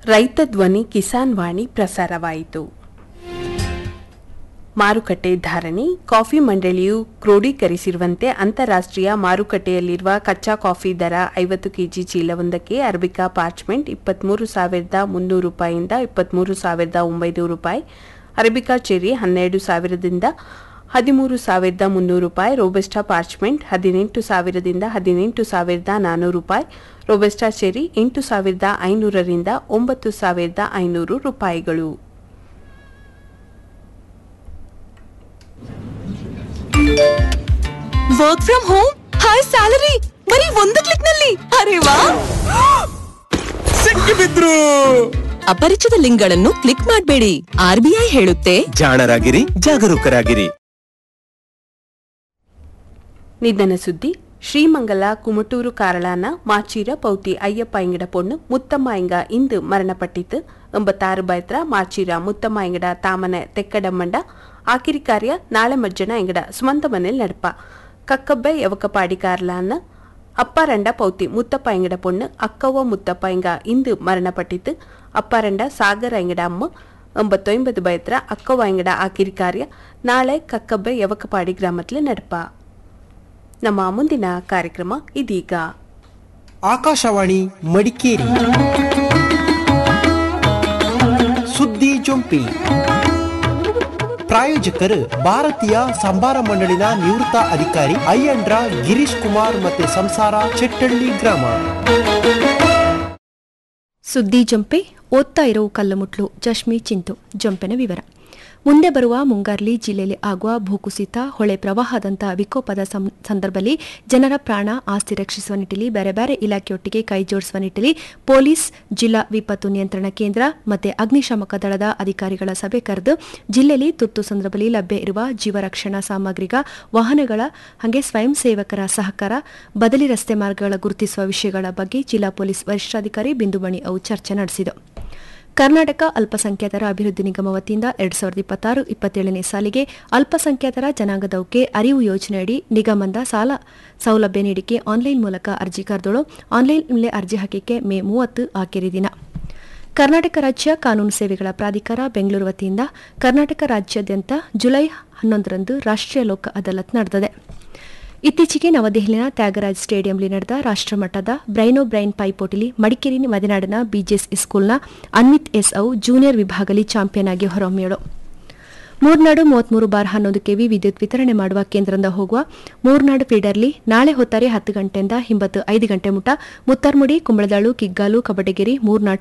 ರೈತ ಧ್ವನಿ ಕಿಸಾನ್ ವಾಣಿ ಪ್ರಸಾರವಾಯಿತು ಮಾರುಕಟ್ಟೆ ಧಾರಣೆ ಕಾಫಿ ಮಂಡಳಿಯು ಕ್ರೋಢೀಕರಿಸಿರುವಂತೆ ಅಂತಾರಾಷ್ಟ್ರೀಯ ಮಾರುಕಟ್ಟೆಯಲ್ಲಿರುವ ಕಚ್ಚಾ ಕಾಫಿ ದರ ಐವತ್ತು ಕೆಜಿ ಚೀಲವೊಂದಕ್ಕೆ ಅರಬಿಕಾ ಪಾರ್ಚ್ಮೆಂಟ್ ಇಪ್ಪತ್ಮೂರು ಸಾವಿರದ ಮುನ್ನೂರು ರೂಪಾಯಿಯಿಂದ ಇಪ್ಪತ್ಮೂರು ಸಾವಿರದ ಒಂಬೈನೂರು ರೂಪಾಯಿ ಅರಬಿಕಾ ಚೆರಿ ಹನ್ನೆರಡು ಸಾವಿರದಿಂದ ಹದಿಮೂರು ಸಾವಿರದ ಮುನ್ನೂರು ರೂಪಾಯಿ ರೋಬೆಸ್ಟಾ ಪಾರ್ಚ್ಮೆಂಟ್ ಹದಿನೆಂಟು ಸಾವಿರದಿಂದ ಹದಿನೆಂಟು ಸಾವಿರದ ನಾನ್ನೂರು ರೂಪಾಯಿ ರೋಬೆಸ್ಟಾ ಚೆರಿ ಎಂಟು ಸಾವಿರದ ಐನೂರರಿಂದ ಒಂಬತ್ತು ಸಾವಿರದ ಐನೂರು ರೂಪಾಯಿಗಳು work from home high salary ಬರೀ ಒಂದು ಕ್ಲಿಕ್ ನಲ್ಲಿ ಅರೆ ವಾ ಸಿಕ್ಕಿಬಿದ್ರು ಅಪರಿಚಿತ ಲಿಂಕ್ ಗಳನ್ನು ಕ್ಲಿಕ್ ಮಾಡಬೇಡಿ ಆರ್ಬಿಐ ಹೇಳುತ್ತೆ ಜಾಣರಾಗಿರಿ ಜಾಗರೂಕರಾಗಿರಿ ನಿಧನ ಸುದ್ದಿ ಶ್ರೀಮಂಗಲ ಕುಮಟೂರು ಕಾರಳಾನ ಮಾಚೀರ ಪೌತಿ ಅಯ್ಯಪ್ಪ ಇಂಗಡ ಪೊಣ್ಣು ಮುತ್ತಮ್ಮ ಇಂಗ ಇಂದು ಮರಣಪಟ್ಟಿತು ಎಂಬತ್ತಾರು ಬೈತ್ರ ಮಾಚೀರ ಮುತ್ತಮ್ಮ ಇಂಗಡ ತಾಮನೆ ತೆಕ್ಕಡಮ್ಮಂಡ ಆಕಿರಿ ಕಾರ್ಯ ನಾಳೆ ಮಜ್ಜನ ಇಂಗಡ ಸುಮಂತ ಮನೇಲಿ ನಡಪ ಕಕ್ಕಬ್ಬೆ ಯವಕಪಾಡಿ ಕಾರ್ಲಾನ ಅಪ್ಪಾರಂಡ ಪೌತಿ ಮುತ್ತಪ್ಪ ಇಂಗಡ ಪೊಣ್ಣು ಅಕ್ಕವ್ವ ಮುತ್ತಪ್ಪ ಇಂಗ ಇಂದು ಮರಣಪಟ್ಟಿತು ಅಪ್ಪಾರಂಡ ಸಾಗರ ಇಂಗಡ ಅಮ್ಮ ಎಂಬತ್ತೊಂಬತ್ತು ಬೈತ್ರ ಅಕ್ಕವ್ವ ಇಂಗಡ ಆಕಿರಿ ಕಾರ್ಯ ನಾಳೆ ಕಕ್ಕಬ್ಬೆ ಯವಕಪಾಡಿ ಗ್ರಾಮದಲ್ಲಿ ನಡಪ ನಮ್ಮ ಮುಂದಿನ ಕಾರ್ಯಕ್ರಮ ಇದೀಗ ಆಕಾಶವಾಣಿ ಮಡಿಕೇರಿ ಸುದ್ದಿ ಜೊಂಪಿ ಪ್ರಾಯೋಜಕರು ಭಾರತೀಯ ಸಂಭಾರ ಮಂಡಳಿನ ನಿವೃತ್ತ ಅಧಿಕಾರಿ ಅಯ್ಯಂಡ್ರ ಗಿರೀಶ್ ಕುಮಾರ್ ಮತ್ತೆ ಸಂಸಾರ ಚೆಟ್ಟಳ್ಳಿ ಗ್ರಾಮ ಸುದ್ದಿ ಜಂಪೆ ಓದ್ತಾ ಇರೋ ಕಲ್ಲುಮುಟ್ಲು ಜಶ್ಮಿ ಚಿಂತು ಜಂಪೆನ ವಿವರ ಮುಂದೆ ಬರುವ ಮುಂಗಾರ್ಲಿ ಜಿಲ್ಲೆಯಲ್ಲಿ ಆಗುವ ಭೂಕುಸಿತ ಹೊಳೆ ಪ್ರವಾಹದಂಥ ವಿಕೋಪದ ಸಂ- ಸಂದರ್ಭದಲ್ಲಿ ಜನರ ಪ್ರಾಣ ಆಸ್ತಿ ರಕ್ಷಿಸುವ ನಿಟ್ಟಿನಲ್ಲಿ ಬೇರೆ ಬೇರೆ ಇಲಾಖೆಯೊಟ್ಟಿಗೆ ಕೈ ಜೋಡಿಸುವ ನಿಟ್ಟಿನಲ್ಲಿ ಪೊಲೀಸ್ ಜಿಲ್ಲಾ ವಿಪತ್ತು ನಿಯಂತ್ರಣ ಕೇಂದ್ರ ಮತ್ತು ಅಗ್ನಿಶಾಮಕ ದಳದ ಅಧಿಕಾರಿಗಳ ಸಭೆ ಕರೆದು ಜಿಲ್ಲೆಯಲ್ಲಿ ತುರ್ತು ಸಂದರ್ಭದಲ್ಲಿ ಲಭ್ಯ ಇರುವ ಜೀವರಕ್ಷಣಾ ಸಾಮಗ್ರಿಗ ವಾಹನಗಳ ಹಾಗೆ ಸ್ವಯಂ ಸೇವಕರ ಸಹಕಾರ ಬದಲಿ ರಸ್ತೆ ಮಾರ್ಗಗಳ ಗುರುತಿಸುವ ವಿಷಯಗಳ ಬಗ್ಗೆ ಜಿಲ್ಲಾ ಪೊಲೀಸ್ ವರಿಷ್ಠಾಧಿಕಾರಿ ಬಿಂದುಮಣಿ ಅವು ಚರ್ಚೆ ನಡೆಸಿದರು ಕರ್ನಾಟಕ ಅಲ್ಪಸಂಖ್ಯಾತರ ಅಭಿವೃದ್ಧಿ ನಿಗಮ ವತಿಯಿಂದ ಎರಡ್ ಸಾವಿರದ ಇಪ್ಪತ್ತಾರು ಇಪ್ಪತ್ತೇಳನೇ ಸಾಲಿಗೆ ಅಲ್ಪಸಂಖ್ಯಾತರ ಜನಾಂಗದವಕ್ಕೆ ಅರಿವು ಯೋಜನೆಯಡಿ ನಿಗಮದ ಸಾಲ ಸೌಲಭ್ಯ ನೀಡಿಕೆ ಆನ್ಲೈನ್ ಮೂಲಕ ಅರ್ಜಿ ಕರೆದಳು ಆನ್ಲೈನ್ನಲ್ಲಿ ಅರ್ಜಿ ಹಾಕಿಕೆ ಮೇ ಮೂವತ್ತು ಆಖರಿ ದಿನ ಕರ್ನಾಟಕ ರಾಜ್ಯ ಕಾನೂನು ಸೇವೆಗಳ ಪ್ರಾಧಿಕಾರ ಬೆಂಗಳೂರು ವತಿಯಿಂದ ಕರ್ನಾಟಕ ರಾಜ್ಯಾದ್ಯಂತ ಜುಲೈ ಹನ್ನೊಂದರಂದು ರಾಷ್ಟ್ರೀಯ ಲೋಕ ಅದಾಲತ್ ನಡೆದಿದೆ ಇತ್ತೀಚೆಗೆ ನವದೆಹಲಿನ ತ್ಯಾಗರಾಜ್ ಸ್ಟೇಡಿಯಂನಲ್ಲಿ ನಡೆದ ರಾಷ್ಟ್ರಮಟ್ಟದ ಬ್ರೈನೋ ಬ್ರೈನ್ ಪೈಪೋಟಿಲಿ ಮಡಿಕೇರಿ ಮಲೆನಾಡಿನ ಬಿಜೆಎಸ್ ಸ್ಕೂಲ್ನ ಅನ್ವಿತ್ ಎಸ್ ಔ ಜೂನಿಯರ್ ವಿಭಾಗದಲ್ಲಿ ಚಾಂಪಿಯನ್ ಆಗಿ ಹೊರಹೊಮ್ಮಿಯಳು ಮೂರ್ನಾಡು ಮೂವತ್ಮೂರು ಬಾರ್ ಹನ್ನೊಂದು ಕೆವಿ ವಿದ್ಯುತ್ ವಿತರಣೆ ಮಾಡುವ ಕೇಂದ್ರದಿಂದ ಹೋಗುವ ಮೂರ್ನಾಡು ಫೀಡರ್ಲಿ ನಾಳೆ ಹೊತ್ತಾರೆ ಹತ್ತು ಗಂಟೆಯಿಂದ ಹಿಂಬತ್ತು ಐದು ಗಂಟೆ ಮುಟ ಮುತ್ತರ್ಮುಡಿ ಕುಂಬಳದಾಳು ಕಿಗ್ಗಾಲು ಕಬಡಗಿರಿ ಮೂರ್ನಾಡು